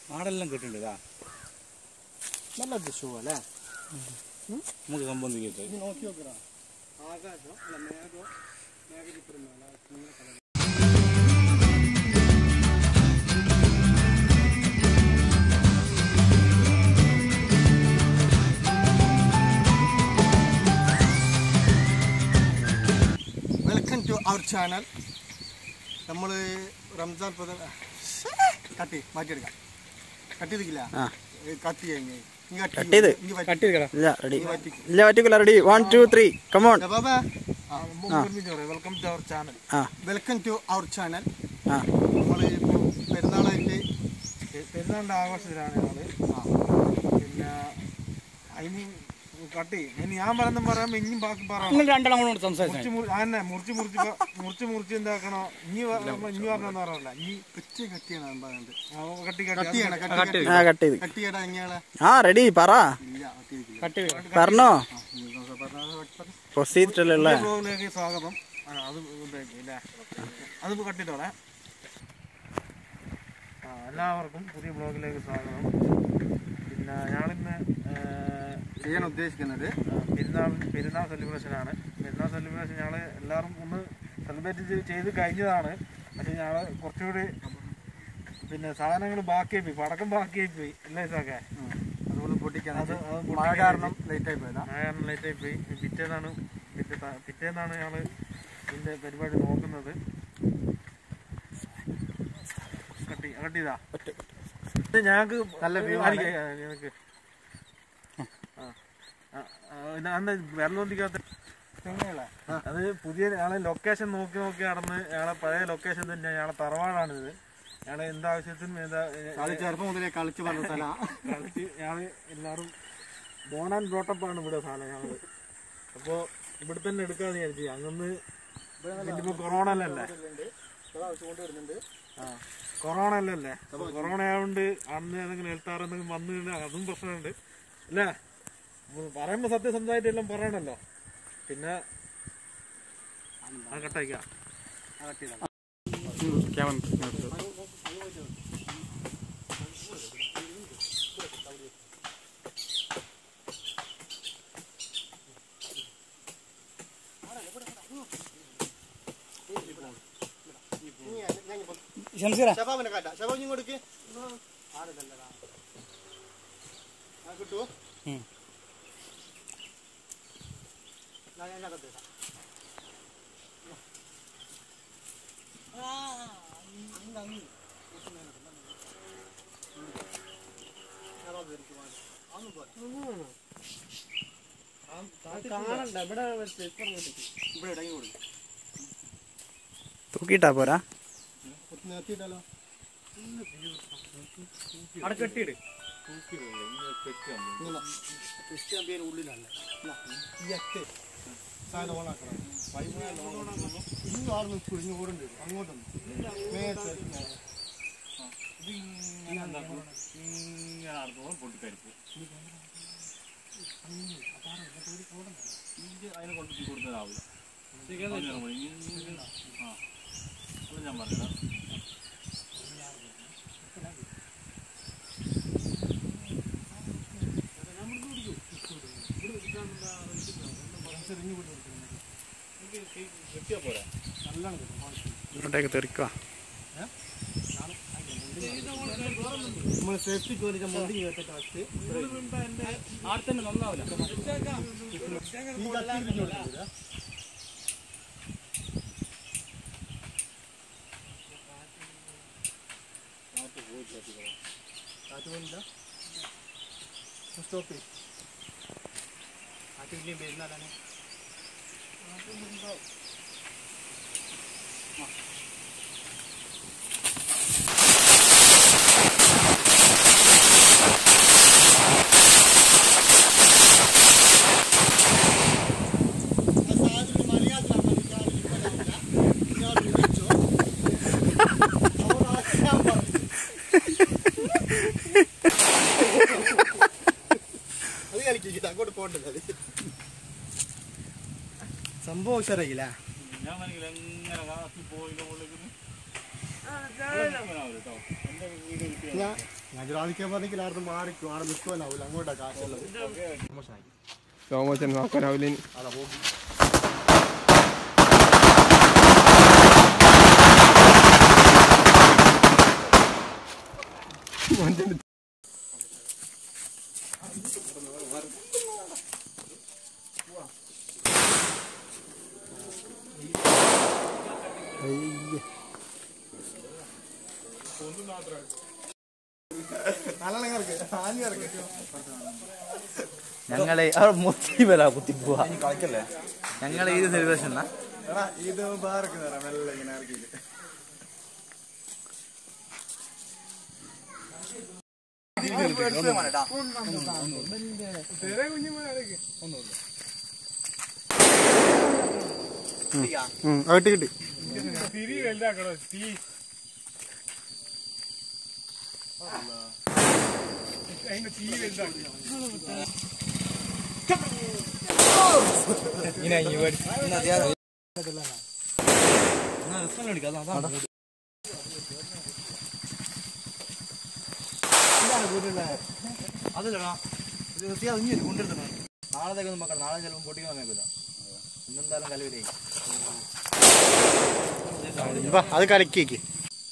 ആടെല്ലാം കിട്ടുന്നുണ്ട് ഇതാ നല്ല ഷൂ അല്ലേ നമുക്ക് സംബന്ധിക്കട്ടെ ഇത് നോക്കി നോക്കടാ ആകാശം അല്ല മേഘം മേഘചിത്രം മേലെ നീല colour welcome to our channel നമ്മൾ റംസാൻ പ്രധാന കട്ടി മാറ്റിയെടുക്കാം കട്ട് ചെയ്തില്ല ആ. കട്ട് കഴിഞ്ഞ് നീ Cut കട്ട് ചെയ്ത്. നീ വറ്റി. കട്ട് ചെയ്ത് ഇല്ല റെഡി നീ വറ്റിക്ക്. ഇല്ല പറ്റിക്കില്ല ready one two three come on ദേ ബാബാ വെൽക്കം ടു അവർ ചാനൽ ആ വെൽക്കം ടു അവർ ചാനൽ ആ നമ്മൾ ഇപ്പോൾ പെരുന്നാളായിട്ട് പെരുന്നാളിന്റെ ആഘോഷത്തിലാണ് ഞങ്ങള് പിന്നെ അതിന് കട്ടി ഇനി ഞാൻ പറയുന്ന പറയാൻ ഇനിയും ബാക്കി പറയാം നിങ്ങൾ രണ്ടെണ്ണം കൂടെ സംസാരിച്ചു മുറിച്ച് മുറി- അതന്നെ മുറിച്ച് മുറിച്ച് പ- മുറിച്ച് മുറിച്ച് എന്താക്കണോ ഇനി വ- ഇനി പറഞ്ഞെന്ന് പറയല്ല ഇനി കത്തി കട്ടിയാണ് ഞാൻ പറയുന്നത് ആ, കട്ടി കട്ട് കട്ടി ചെയ്യണം കട്ട് കട്ട് ചെയ്യണം. ആ കട്ട് ചെയ്ത് കട്ട് ചെയ്യടാ എങ്ങനെയാണ് ആ റെഡി പറ ഇല്ല കട്ട് ചെയ്തില്ല കട്ട് ചെയ്ത് പറഞ്ഞോ ആ, നീ നോക്ക് പറഞ്ഞോ, പറഞ്ഞോ. പ്രൊസീജിയറല്ലേ ബ്ലോഗിലേക്ക് സ്വാഗതം ആ, അത് ഇതാക്കി അല്ലേ അത് കട്ടിട്ടോളെ ആ എല്ലാവർക്കും പുതിയ ബ്ലോഗിലേക്ക് സ്വാഗതം പിന്നെ ഞാനിന്ന് ഏഹ്, ചെയ്യാൻ ഉദ്ദേശിക്കുന്നത് പെരുന്നാൾ പെരുന്നാൾ സെലിബ്രേഷൻ ആണ് പെരുന്നാൾ സെലിബ്രേഷൻ ഞങ്ങൾ എല്ലാവരും ഒന്ന് സെലിബ്രേറ്റ് ചെയ്ത് കഴിഞ്ഞതാണ് പക്ഷെ ഞങ്ങൾ കുറച്ചുകൂടി പിന്നെ സാധനങ്ങൾ ബാക്കിയായി പോയി പടക്കം ബാക്കിയായി പോയി എല്ലാ ദിവസമൊക്കെ ഉം, അതുപോലെ പൊട്ടിക്കാൻ അത് അത് മഴ പൊട്ടിക്കാൻ കാരണം ലേറ്റ് ആയി പോയതാ കാരണം ലേറ്റായി പോയി പിറ്റേന്നാണ് പിറ്റേ ത- പിറ്റേന്നാണ് ഞങ്ങൾ ഇതിന്റെ പരിപാടി നോക്കുന്നത് കട്ടി കട്ടിയതാ ഇത് ഞങ്ങൾക്ക് നല്ല view ആണ്. ആയിരിക്കും, ആ, ഞങ്ങൾക്ക് ആ. ആ, ആ, ഇത് അന്ന് വെള്ളമൊന്നിക്കാത്ത തെങ്ങുകളെ അത് പുതിയ ഞങ്ങളെ ലൊക്കേഷൻ നോക്കി നോക്കി നടന്ന് ഞങ്ങളെ പഴയ ലൊക്കേഷൻ തന്നെ ഞങ്ങളെ തറവാടാണിത് ഞങ്ങളെ എന്താവശ്യത്തിനും എന്താ അത് ചെറുപ്പം മുതലേ കളിച്ചു പറഞ്ഞ സ്ഥലം കളിച്ച് ഞങ്ങള് എല്ലാവരും ബോൺ ആൻഡ് ബ്രോട്ടപ്പ് ആണ് ഇവിടെ സാധനം ഞങ്ങള് അപ്പോ ഇവിടെ തന്നെ എടുക്കാന്ന് വിചാരിച്ചു അങ്ങന്ന് ഇതിപ്പോ കൊറോണ അല്ലല്ലേ ആ കൊറോണ അല്ലല്ലേ അപ്പൊ കൊറോണ ആയതുകൊണ്ട് അന്ന് ഏതെങ്കിലും ഹെൽത്താർ എന്തെങ്കിലും വന്നു കഴിഞ്ഞാൽ അതും പ്രശ്നമുണ്ട് അല്ലേ അപ്പൊ പറയുമ്പോ സത്യസന്ധമായിട്ട് എല്ലാം പറയണല്ലോ പിന്നെ ആ കട്ടയക്കാം ഷംസീറ ഷബാബിനെ കാട്ടാ ഷബാബ് ഇങ്ങോട്ട് കിട്ടൂ ഉം. ഞാൻ അതിനകത്ത് ഇടാം. ഇവിടെ ഇടങ്ങി കൊടുക്കും തൂക്കിയിട്ടാ പോരാ കുറച്ച് നിർത്തിയിട്ടാലോ അവിടെ കെട്ടിയിട് ഇങ്ങനെ ക്രിസ്ത്യൻ പേര് ഉള്ളിലാണ് ഈ അറ്റ് സാധനം ഓണാക്കണം ഇന്നും ആറ് നിൽക്കും ഇനി ഓടുണ്ട് അങ്ങോട്ടൊന്നും മേത്ത് അതിനെ കൊണ്ട് കൊടുത്തതാവില്ല ഞാൻ പറഞ്ഞത് കിട്ടിയാ പോരാ ഇങ്ങോട്ടേക്ക് തെറിക്കുക നമ്മൾ സേഫ്റ്റിക്ക് വേണ്ടി മുണ്ടി കേട്ടിട്ട് അറ്റ് ആടെ തന്നെ നന്നാവില്ല ഈ കത്തി തിരിഞ്ഞോട്ടില്ല കാറ്റ് പോയില്ല സ്റ്റോപ്പ് ചെയ്യും കാറ്റ് വലിയ വരുന്നാലാണ് അത് കളിക്കില്ല അങ്ങോട്ട് പോകണ്ടല്ലോ അത് സംഭവം ഉഷാറായില്ല ഞാൻ മനസ്സിൽ എങ്ങനെ കാത്തി പോയില്ല ഉള്ളിൽ കേട്ടോ ഞാൻ ഞാൻ ഗ്രാമിക്കാൻ പറഞ്ഞെങ്കിൽ ആർക്കും മാറിക്കും ആടെ നിൽക്കുവാനാവില്ല അങ്ങോട്ടാ കാറ്റുള്ളത് തോമച്ചൻ നോക്കാനാവില്ല അതാ പോಗಿ നല്ലോണം ഇറക്ക് ആഞ്ഞു ഇറക്ക് ഞങ്ങളെ അവിടെ മൊത്തി വരാ കുത്തി പോവാ കളിക്കല്ലേ ഞങ്ങളെ ഏത് സെലിബ്രേഷൻ എടാ ഇത് ബാർക്ക് തരാം മെല്ലെ ഇങ്ങനെ ഇറക്കിയിട്ട് അകട്ട് കിട്ടി അതല്ലടാ ഇത് നിർത്തിയാ ഇനി കൊണ്ടിരുത്തണം നാളത്തേക്ക് ഒന്നും നോക്കണം നാളെ ചിലപ്പോൾ പൊട്ടിക്കാൻ നോക്കില്ല ഇന്നെന്തായാലും കലവിലേ വാ അത് കലക്കിയേക്ക്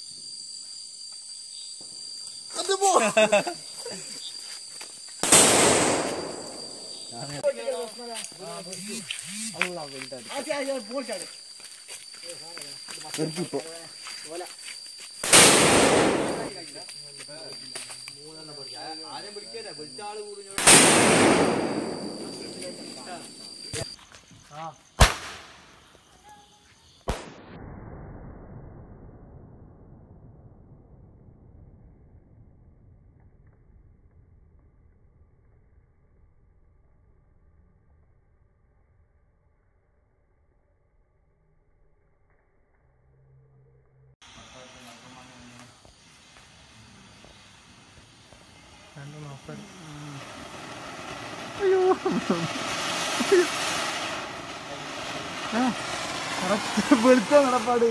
വെളുത്ത നടപ്പാട്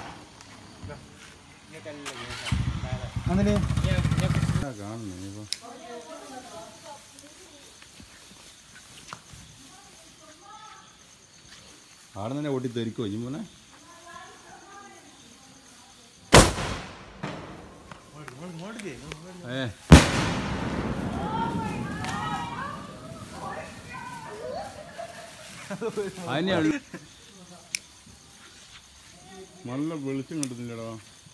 അങ്ങനെ ആടെ തന്നെ ഓട്ടി തെറിക്കോ ഇനി മോനെ ഏ അതിനെയാണ് നല്ല വെളിച്ചം കിട്ടുന്നില്ലടാ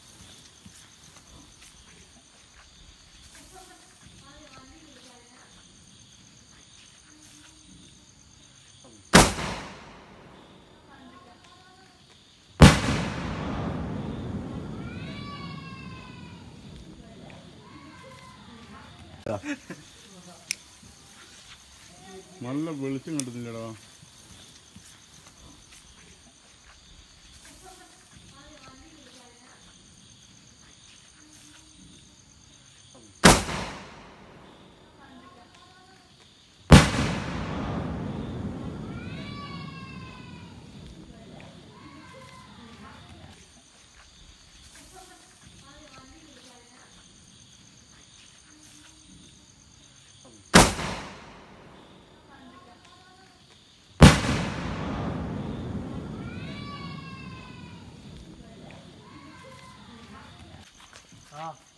നല്ല വെളിച്ചം കിട്ടുന്നില്ലടാ ആ